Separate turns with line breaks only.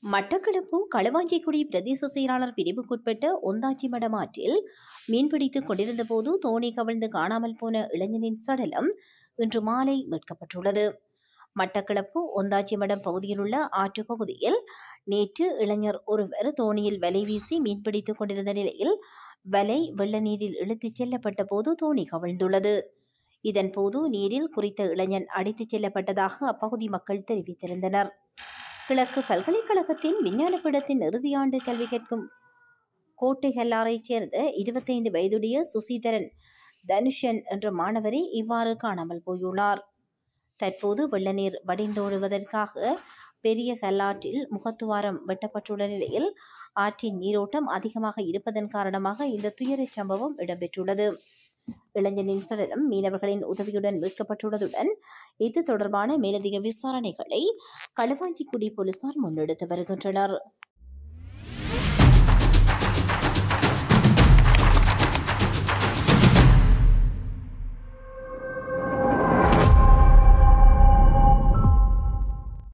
மட்டக்களப்பு களுவாஞ்சிக்குடி பிரதேச செயலாளர் பிரிவுக்குட்பட்ட ஒந்தாச்சி மடமாற்றில் மீன்பிடித்துக் கொண்டிருந்த போது தோணி கவிழ்ந்து காணாமல் போன இளைஞனின் சடலம் இன்று மாலை மீட்கப்பட்டுள்ளது மட்டக்களப்பு ஒந்தாச்சி மடம் பகுதியில் உள்ள ஆற்று பகுதியில் நேற்று இளைஞர் ஒருவர் தோணியில் வலை வீசி மீன்பிடித்துக் கொண்டிருந்த நிலையில் வலை வெள்ள நீரில் இழுத்துச் செல்லப்பட்ட போது தோணி கவிழ்ந்துள்ளது இதன்போது நீரில் குறித்த இளைஞன் அடித்துச் செல்லப்பட்டதாக அப்பகுதி மக்கள் தெரிவித்திருந்தனர் கிழக்கு பல்கலைக்கழகத்தின் விஞ்ஞான பீடத்தின் இறுதியாண்டு கல்வி கற்கும் கோட்டைகல்லாரைச் சேர்ந்த இருபத்தைந்து வயதுடைய சுசீதரன் தனுஷன் என்ற மாணவரே இவ்வாறு காணாமல் போயுள்ளார் தற்போது வெள்ளநீர் வடிந்தோடுவதற்காக பெரிய கல்லாற்றில் முகத்துவாரம் வெட்டப்பட்டுள்ள நிலையில் ஆற்றின் நீரோட்டம் அதிகமாக இருப்பதன் காரணமாக இந்த துயரச் சம்பவம் இடம்பெற்றுள்ளது இளைஞனின் சடலம் மீனவர்களின் உதவியுடன் மீட்கப்பட்டுள்ளதுடன் இது தொடர்பான மேலதிக விசாரணைகளை களுவாஞ்சிக்குடி போலீசார் முன்னெடுத்து வருகின்றனர்